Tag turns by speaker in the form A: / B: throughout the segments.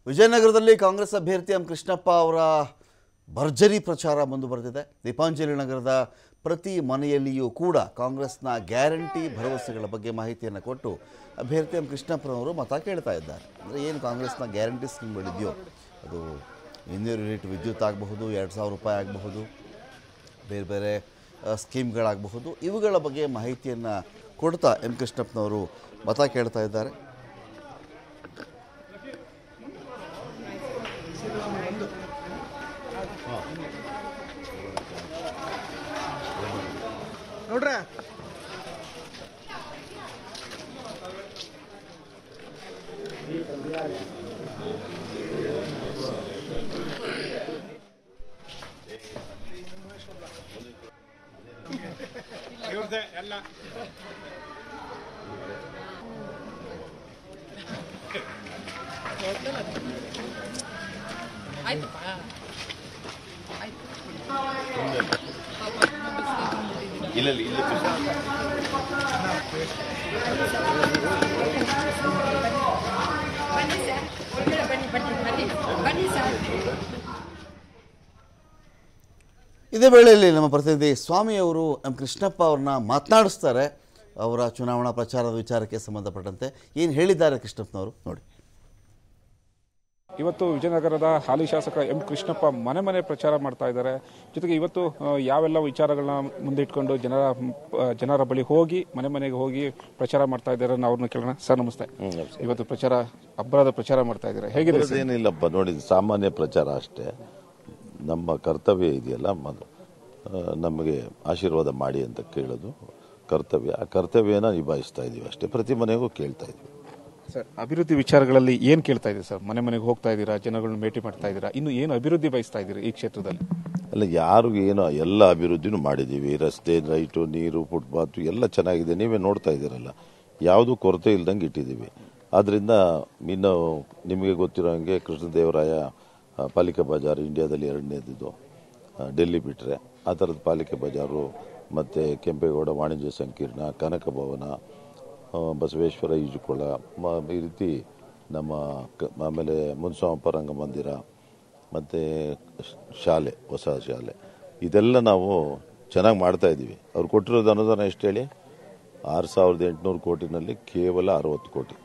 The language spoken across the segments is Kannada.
A: ವಿಜಯನಗರದಲ್ಲಿ ಕಾಂಗ್ರೆಸ್ ಅಭ್ಯರ್ಥಿ ಎಂ ಕೃಷ್ಣಪ್ಪ ಅವರ ಭರ್ಜರಿ ಪ್ರಚಾರ ಮುಂದುವರೆದಿದೆ ದೀಪಾಂಜಲಿ ನಗರದ ಪ್ರತಿ ಮನೆಯಲ್ಲಿಯೂ ಕೂಡ ಕಾಂಗ್ರೆಸ್ನ ಗ್ಯಾರಂಟಿ ಭರವಸೆಗಳ ಬಗ್ಗೆ ಮಾಹಿತಿಯನ್ನು ಕೊಟ್ಟು ಅಭ್ಯರ್ಥಿ ಎಂ ಕೃಷ್ಣಪ್ಪನವರು ಮತ ಕೇಳ್ತಾ ಇದ್ದಾರೆ ಅಂದರೆ ಏನು ಕಾಂಗ್ರೆಸ್ನ ಗ್ಯಾರಂಟಿ ಸ್ಕೀಮ್ಗಳಿದೆಯೋ ಅದು ಇನ್ನೂರು ಯೂನಿಟ್ ವಿದ್ಯುತ್ ಆಗಬಹುದು ಎರಡು ಸಾವಿರ ರೂಪಾಯಿ ಆಗಬಹುದು ಬೇರೆ ಬೇರೆ ಆ, ಸ್ಕೀಮ್ಗಳಾಗಬಹುದು ಇವುಗಳ ಬಗ್ಗೆ ಮಾಹಿತಿಯನ್ನು ಕೊಡ್ತಾ ಎಂ ಕೃಷ್ಣಪ್ಪನವರು ಮತ ಕೇಳ್ತಾ ಇದ್ದಾರೆ
B: ನೋಡ್ರೆ ಇವ್ರದ್ದೇ ಎಲ್ಲ
C: ಇಲ್ಲ ಇಲ್ಲ ಇಲ್ಲ
D: ಬನ್ನಿ ಸರ್ ಒಳಗಡೆ ಬನ್ನಿ ಬನ್ನಿ ಬನ್ನಿ ಬನ್ನಿ ಸರ್
A: ಇದೇ ವೇಳೆಯಲ್ಲಿ ನಮ್ಮ ಪ್ರತಿನಿಧಿ ಸ್ವಾಮಿಯವರು ಎಂ ಕೃಷ್ಣಪ್ಪ ಅವ್ರನ್ನ ಮಾತನಾಡಿಸ್ತಾರೆ ಅವರ ಚುನಾವಣಾ ಪ್ರಚಾರದ ವಿಚಾರಕ್ಕೆ ಸಂಬಂಧಪಟ್ಟಂತೆ ಏನು ಹೇಳಿದ್ದಾರೆ ಕೃಷ್ಣಪ್ಪನವರು ನೋಡಿ
E: ಇವತ್ತು ವಿಜಯನಗರದ ಹಾಲಿ ಶಾಸಕ ಎಂ ಕೃಷ್ಣಪ್ಪ ಮನೆ ಮನೆ ಪ್ರಚಾರ ಮಾಡ್ತಾ ಇದ್ದಾರೆ ಜೊತೆಗೆ ಇವತ್ತು ಆ, ಯಾವೆಲ್ಲ ವಿಚಾರಗಳನ್ನ ಮುಂದಿಟ್ಕೊಂಡು ಜನರ ಆ, ಜನರ ಬಳಿ ಹೋಗಿ ಮನೆ ಮನೆಗೆ ಹೋಗಿ ಪ್ರಚಾರ ಮಾಡ್ತಾ ಇದ್ದಾರೆ ಅನ್ನೋ ಅವ್ರನ್ನ ಕೇಳೋಣ ಸರ್ ನಮಸ್ತೆ ಇವತ್ತು ಪ್ರಚಾರ ಅಬ್ಬರದ ಪ್ರಚಾರ ಮಾಡ್ತಾ ಇದ್ದಾರೆ ಹೇಗಿದೆ ಸರ್?
C: ಏನಿಲ್ಲಪ್ಪ ನೋಡಿ ಸಾಮಾನ್ಯ ಪ್ರಚಾರ ಅಷ್ಟೇ ನಮ್ಮ ಕರ್ತವ್ಯ ಇದೆಯಲ್ಲ ಮೊದಲು ಆ, ನಮಗೆ ಆಶೀರ್ವಾದ ಮಾಡಿ ಅಂತ ಕೇಳೋದು ಕರ್ತವ್ಯ ಆ ಕರ್ತವ್ಯನ ನಿಭಾಯಿಸ್ತಾ ಇದೀವಿ ಅಷ್ಟೇ ಪ್ರತಿ ಮನೆಗೂ ಕೇಳ್ತಾ ಇದ್ವಿ
E: ಸರ್ ಅಭಿವೃದ್ಧಿ ವಿಚಾರಗಳಲ್ಲಿ ಏನ್ ಕೇಳ್ತಾ ಇದ್ದೀರಿ ಸರ್ ಮನೆ ಮನೆಗೆ ಹೋಗ್ತಾ ಇದ್ದೀರಾ ಜನಗಳನ್ನ ಭೇಟಿ ಮಾಡ್ತಾ ಇದ್ದೀರಾ ಇನ್ನು ಏನು ಅಭಿವೃದ್ಧಿ ಬಯಸ್ತಾ ಇದ್ದೀರಿ ಈ ಕ್ಷೇತ್ರದಲ್ಲಿ
C: ಅಲ್ಲ ಯಾರು ಏನೋ ಎಲ್ಲ ಅಭಿವೃದ್ಧಿನೂ ಮಾಡಿದ್ದೀವಿ ರಸ್ತೆ ಲೈಟು ನೀರು ಫುಟ್ಪಾತ್ ಎಲ್ಲ ಚೆನ್ನಾಗಿದೆ ನೀವೇ ನೋಡ್ತಾ ಇದ್ದೀರಲ್ಲ ಯಾವುದು ಕೊರತೆ ಇಲ್ದಂಗೆ ಇಟ್ಟಿದ್ದೀವಿ ಆದ್ರಿಂದ ಇನ್ನು ನಿಮಗೆ ಗೊತ್ತಿರೋ ಹಾಗೆ ಕೃಷ್ಣದೇವರಾಯ ಆ, ಪಾಲಿಕೆ ಬಜಾರ್ ಇಂಡಿಯಾದಲ್ಲಿ ಎರಡನೇದಿದ್ದು ಆ, ಡೆಲ್ಲಿ ಬಿಟ್ಟರೆ ಆ ಥರದ ಪಾಲಿಕೆ ಬಜಾರು ಮತ್ತು ಕೆಂಪೇಗೌಡ ವಾಣಿಜ್ಯ ಸಂಕೀರ್ಣ ಕನಕ ಭವನ ಆ, ಬಸವೇಶ್ವರ ಈಜುಕೊಳ ಮ- ಈ ರೀತಿ ನಮ್ಮ ಕ- ಆಮೇಲೆ ಮುನ್ಸ್ವಾಮಪ್ಪ ರಂಗಮಂದಿರ ಮತ್ತು ಶಾಲೆ ಹೊಸ ಶಾಲೆ ಇದೆಲ್ಲ ನಾವು ಚೆನ್ನಾಗಿ ಮಾಡ್ತಾ ಇದ್ದೀವಿ ಅವ್ರು ಕೊಟ್ಟಿರೋದು ಅನುದಾನ ಎಷ್ಟು ಹೇಳಿ ಆರು ಸಾವಿರದ ಎಂಟುನೂರು ಕೋಟಿನಲ್ಲಿ ಕೇವಲ ಅರವತ್ತು ಕೋಟಿ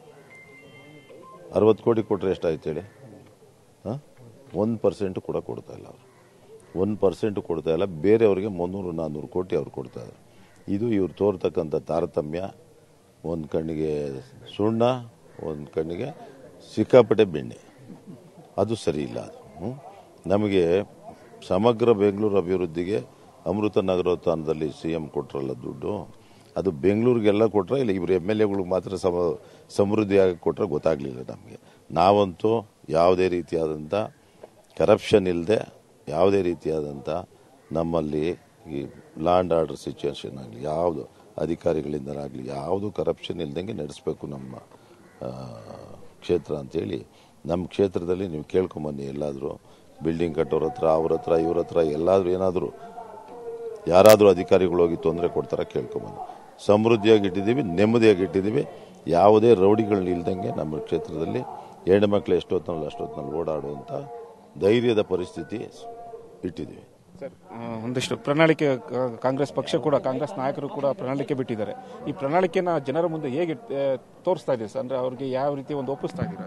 C: ಅರವತ್ತು ಕೋಟಿ ಕೊಟ್ಟರೆ ಎಷ್ಟಾಯ್ತು ಹೇಳಿ ಹಾಂ ಒಂದು ಪರ್ಸೆಂಟ್ ಕೂಡ ಕೊಡ್ತಾ ಇಲ್ಲ ಅವರು ಒಂದು ಪರ್ಸೆಂಟ್ ಕೊಡ್ತಾ ಇಲ್ಲ ಬೇರೆಯವ್ರಿಗೆ ಮುನ್ನೂರು ನಾನ್ನೂರು ಕೋಟಿ ಅವ್ರು ಕೊಡ್ತಾ ಇದ್ದಾರೆ ಇದು ಇವ್ರು ತೋರ್ತಕ್ಕಂಥ ತಾರತಮ್ಯ ಒಂದು ಕಣ್ಣಿಗೆ ಸುಣ್ಣ ಒಂದು ಕಣ್ಣಿಗೆ ಸಿಕ್ಕಾಪಟ್ಟೆ ಬೆಣ್ಣೆ ಅದು ಸರಿ ಇಲ್ಲ ಅದು ಹ್ಮ್? ನಮಗೆ ಸಮಗ್ರ ಬೆಂಗಳೂರು ಅಭಿವೃದ್ಧಿಗೆ ಅಮೃತ ನಗರೋತ್ಥಾನದಲ್ಲಿ ಸಿ ಎಂ ಕೊಟ್ರಲ್ಲ ದುಡ್ಡು ಅದು ಬೆಂಗಳೂರಿಗೆಲ್ಲ ಕೊಟ್ರೆ ಇಲ್ಲ ಇವ್ರು ಎಮ್ ಎಲ್ ಎಗಳಿಗೆ ಮಾತ್ರ ಸಮ ಸಮೃದ್ಧಿಯಾಗಿ ಕೊಟ್ರೆ ಗೊತ್ತಾಗ್ಲಿಲ್ಲ ನಮಗೆ ನಾವಂತೂ ಯಾವುದೇ ರೀತಿಯಾದಂಥ ಕರಪ್ಷನ್ ಇಲ್ಲದೆ ಯಾವುದೇ ರೀತಿಯಾದಂಥ ನಮ್ಮಲ್ಲಿ ಈ ಲ್ಯಾಂಡ್ ಆರ್ಡರ್ ಸಿಚುವೇಶನ್ ಆಗಲಿ ಯಾವುದು ಅಧಿಕಾರಿಗಳಿಂದಲಾಗಲಿ ಯಾವುದು ಕರಪ್ಷನ್ ಇಲ್ದಂಗೆ ನಡೆಸಬೇಕು ನಮ್ಮ ಆ, ಕ್ಷೇತ್ರ ಅಂತೇಳಿ ನಮ್ಮ ಕ್ಷೇತ್ರದಲ್ಲಿ ನೀವು ಕೇಳ್ಕೊಂಬನ್ನಿ ಎಲ್ಲಾದರೂ ಬಿಲ್ಡಿಂಗ್ ಕಟ್ಟೋರ ಹತ್ರ ಅವ್ರ ಹತ್ರ ಇವ್ರ ಹತ್ರ ಎಲ್ಲಾದರೂ ಏನಾದರೂ ಯಾರಾದರೂ ಅಧಿಕಾರಿಗಳು ಹೋಗಿ ತೊಂದರೆ ಕೊಡ್ತಾರ ಕೇಳ್ಕೊಂಬನ್ನಿ ಸಮೃದ್ಧಿಯಾಗಿ ಇಟ್ಟಿದ್ದೀವಿ ನೆಮ್ಮದಿಯಾಗಿ ಇಟ್ಟಿದ್ದೀವಿ ಯಾವುದೇ ರೌಡಿಗಳನ್ನ ಇಲ್ದಂಗೆ ನಮ್ಮ ಕ್ಷೇತ್ರದಲ್ಲಿ ಹೆಣ್ಣು ಮಕ್ಕಳು ಎಷ್ಟೊತ್ತಿನಲ್ಲಿ ಅಷ್ಟೊತ್ತಿನಲ್ಲಿ ಓಡಾಡುವಂಥ ಧೈರ್ಯದ ಪರಿಸ್ಥಿತಿ ಇಟ್ಟಿದ್ದೀವಿ
E: ಸರ್ ಆ, ಒಂದಿಷ್ಟು ಪ್ರಣಾಳಿಕೆ ಆ, ಕಾಂಗ್ರೆಸ್ ಪಕ್ಷ ಕೂಡ ಕಾಂಗ್ರೆಸ್ ನಾಯಕರು ಕೂಡ ಪ್ರಣಾಳಿಕೆ ಬಿಟ್ಟಿದ್ದಾರೆ ಈ ಪ್ರಣಾಳಿಕೆನ ಜನರ ಮುಂದೆ ಹೇಗೆ ಆ, ತೋರಿಸ್ತಾ ಇದೆ ಸರ್ ಅಂದ್ರೆ ಅವ್ರಿಗೆ ಯಾವ ರೀತಿ ಒಂದು ಒಪ್ಪಿಸ್ತಾ ಇದ್ದೀರಾ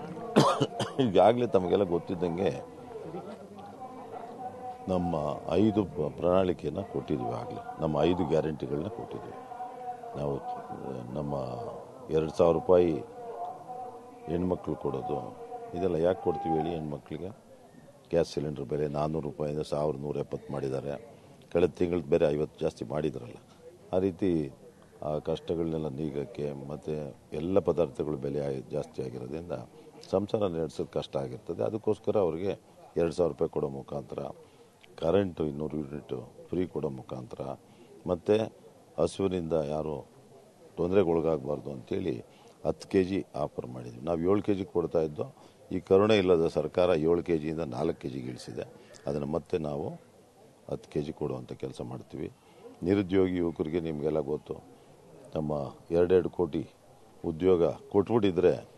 C: ಈಗಾಗಲೇ ತಮಗೆಲ್ಲ ಗೊತ್ತಿದ್ದಂಗೆ ನಮ್ಮ ಐದು ಪ- ಪ್ರಣಾಳಿಕೆಯನ್ನು ಕೊಟ್ಟಿದ್ದೀವಿ ಆಗಲೇ ನಮ್ಮ ಐದು ಗ್ಯಾರಂಟಿಗಳನ್ನ ಕೊಟ್ಟಿದ್ದೀವಿ ನಾವು ಆ, ನಮ್ಮ ಎರಡು ಸಾವಿರ ರೂಪಾಯಿ ಹೆಣ್ಮಕ್ಳು ಕೊಡೋದು ಇದೆಲ್ಲ ಯಾಕೆ ಕೊಡ್ತೀವಿ ಹೇಳಿ ಹೆಣ್ಮಕ್ಳಿಗೆ ಗ್ಯಾಸ್ ಸಿಲಿಂಡರ್ ಬೆಲೆ ನಾನ್ನೂರು ರೂಪಾಯಿಂದ ಸಾವಿರದ ನೂರ ಎಪ್ಪತ್ತು ಮಾಡಿದ್ದಾರೆ ಕಳೆದ ತಿಂಗಳದ ಬೇರೆ ಐವತ್ತು ಜಾಸ್ತಿ ಮಾಡಿದ್ರಲ್ಲ ಆ ರೀತಿ ಆ ಕಷ್ಟಗಳನ್ನೆಲ್ಲ ನೀಗಕ್ಕೆ ಮತ್ತು ಎಲ್ಲ ಪದಾರ್ಥಗಳ ಬೆಲೆ ಆಗಿ- ಜಾಸ್ತಿ ಆಗಿರೋದ್ರಿಂದ ಸಂಸಾರ ನಡೆಸೋದು ಕಷ್ಟ ಆಗಿರ್ತದೆ ಅದಕ್ಕೋಸ್ಕರ ಅವರಿಗೆ ಎರಡು ಸಾವಿರ ರೂಪಾಯಿ ಕೊಡೋ ಮುಖಾಂತರ ಕರೆಂಟು ಇನ್ನೂರು ಯೂನಿಟ್ ಫ್ರೀ ಕೊಡೋ ಮುಖಾಂತರ ಮತ್ತು ಹಸುವಿನಿಂದ ಯಾರು ತೊಂದರೆಗೊಳಗಾಗಬಾರ್ದು ಅಂತೇಳಿ ಹತ್ತು ಕೆ ಜಿ ಆಫರ್ ಮಾಡಿದ್ವಿ ನಾವು ಏಳು ಕೆ ಜಿ ಕೊಡ್ತಾ ಇದ್ದೋ ಈ ಕರುಣೆ ಇಲ್ಲದ ಸರ್ಕಾರ ಏಳು ಕೆ ಜಿಯಿಂದ ನಾಲ್ಕು ಕೆ ಜಿಗೆ ಇಳಿಸಿದೆ ಅದನ್ನು ಮತ್ತೆ ನಾವು ಹತ್ತು ಕೆ ಜಿ ಕೊಡುವಂಥ ಕೆಲಸ ಮಾಡ್ತೀವಿ ನಿರುದ್ಯೋಗಿ ಯುವಕರಿಗೆ ನಿಮಗೆಲ್ಲ ಗೊತ್ತು ನಮ್ಮ ಎರಡೆರಡು ಕೋಟಿ ಉದ್ಯೋಗ ಕೊಟ್ಬಿಟ್ಟಿದ್ರೆ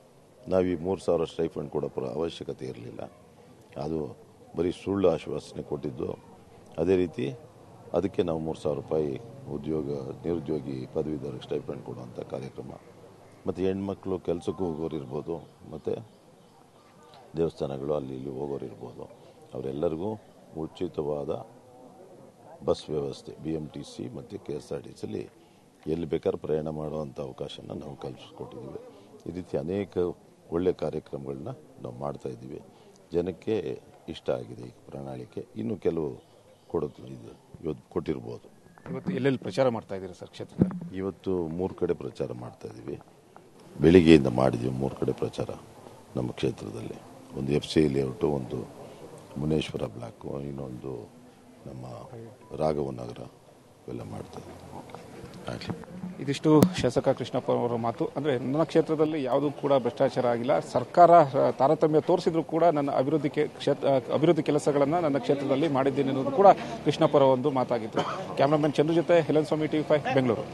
C: ನಾವು ಈ ಮೂರು ಸಾವಿರ ಸ್ಟೈಫಂಡ್ ಕೊಡೋ ಪ್ರ- ಅವಶ್ಯಕತೆ ಇರಲಿಲ್ಲ ಅದು ಬರೀ ಸುಳ್ಳು ಆಶ್ವಾಸನೆ ಕೊಟ್ಟಿದ್ದು ಅದೇ ರೀತಿ ಅದಕ್ಕೆ ನಾವು ಮೂರು ಸಾವಿರ ರೂಪಾಯಿ ಉದ್ಯೋಗ ನಿರುದ್ಯೋಗಿ ಪದವೀಧರ ಸ್ಟೈಫಂಡ್ ಕೊಡುವಂಥ ಕಾರ್ಯಕ್ರಮ ಮತ್ತು ಹೆಣ್ಮಕ್ಳು ಕೆಲಸಕ್ಕೂ ಹೋಗೋರು ಇರ್ಬೋದು ಮತ್ತು ದೇವಸ್ಥಾನಗಳು ಅಲ್ಲಿ ಇಲ್ಲಿ ಹೋಗೋರು ಇರ್ಬೋದು ಅವರೆಲ್ಲರಿಗೂ ಉಚಿತವಾದ ಬಸ್ ವ್ಯವಸ್ಥೆ ಬಿ ಎಮ್ ಟಿ ಸಿ ಮತ್ತು ಕೆ ಎಸ್ ಆರ್ ಟಿ ಸಿಲಿ ಎಲ್ಲಿ ಬೇಕಾದ್ರೂ ಪ್ರಯಾಣ ಮಾಡುವಂಥ ಅವಕಾಶನ ನಾವು ಕಲ್ಪಿಸ್ಕೊಟ್ಟಿದ್ದೀವಿ ಈ ರೀತಿ ಅನೇಕ ಒಳ್ಳೆಯ ಕಾರ್ಯಕ್ರಮಗಳನ್ನ ನಾವು ಮಾಡ್ತಾ ಇದ್ದೀವಿ ಜನಕ್ಕೆ ಇಷ್ಟ ಆಗಿದೆ ಈ ಪ್ರಣಾಳಿಕೆ ಇನ್ನು ಕೆಲವು ಕೊಡೋದು ಇದು ಇವತ್ತು ಕೊಟ್ಟಿರ್ಬೋದು
E: ಇವತ್ತು ಎಲ್ಲೆಲ್ಲಿ ಪ್ರಚಾರ ಮಾಡ್ತಾ ಇದ್ದೀರಾ ಸರ್ ಕ್ಷೇತ್ರದ
C: ಇವತ್ತು ಮೂರು ಕಡೆ ಪ್ರಚಾರ ಮಾಡ್ತಾ ಇದ್ದೀವಿ ಬೆಳಿಗ್ಗೆಯಿಂದ ಮಾಡಿದ್ದೀವಿ ಮೂರು ಕಡೆ ಪ್ರಚಾರ ನಮ್ಮ ಕ್ಷೇತ್ರದಲ್ಲಿ ಒಂದು ಎಫ್ ಸಿ ಲೇಔಟು ಒಂದು ಮುನೇಶ್ವರ ಬ್ಲಾಕು ಇನ್ನೊಂದು ನಮ್ಮ ರಾಘವ ನಗರ ಇವೆಲ್ಲ ಮಾಡ್ತಾ ಇದ್ದೀವಿ ಆಗಲಿ
E: ಇದಿಷ್ಟು ಶಾಸಕ ಕೃಷ್ಣಪ್ಪ ಅವರ ಮಾತು ಅಂದ್ರೆ ನನ್ನ ಕ್ಷೇತ್ರದಲ್ಲಿ ಯಾವುದೂ ಕೂಡ ಭ್ರಷ್ಟಾಚಾರ ಆಗಿಲ್ಲ ಸರ್ಕಾರ ಆ, ತಾರತಮ್ಯ ತೋರಿಸಿದ್ರು ಕೂಡ ನನ್ನ ಅಭಿವೃದ್ಧಿ ಕೆ- ಕ್ಷೇತ್ರ ಆ, ಅಭಿವೃದ್ಧಿ ಕೆಲಸಗಳನ್ನ ನನ್ನ ಕ್ಷೇತ್ರದಲ್ಲಿ ಮಾಡಿದ್ದೇನೆ ಅನ್ನೋದು ಕೂಡ ಕೃಷ್ಣಪ್ಪರ ಒಂದು ಮಾತಾಗಿತ್ತು ಕ್ಯಾಮರಾಮನ್ ಚಂದ್ರ ಜೊತೆ Helen Swamy TV five Bengaluru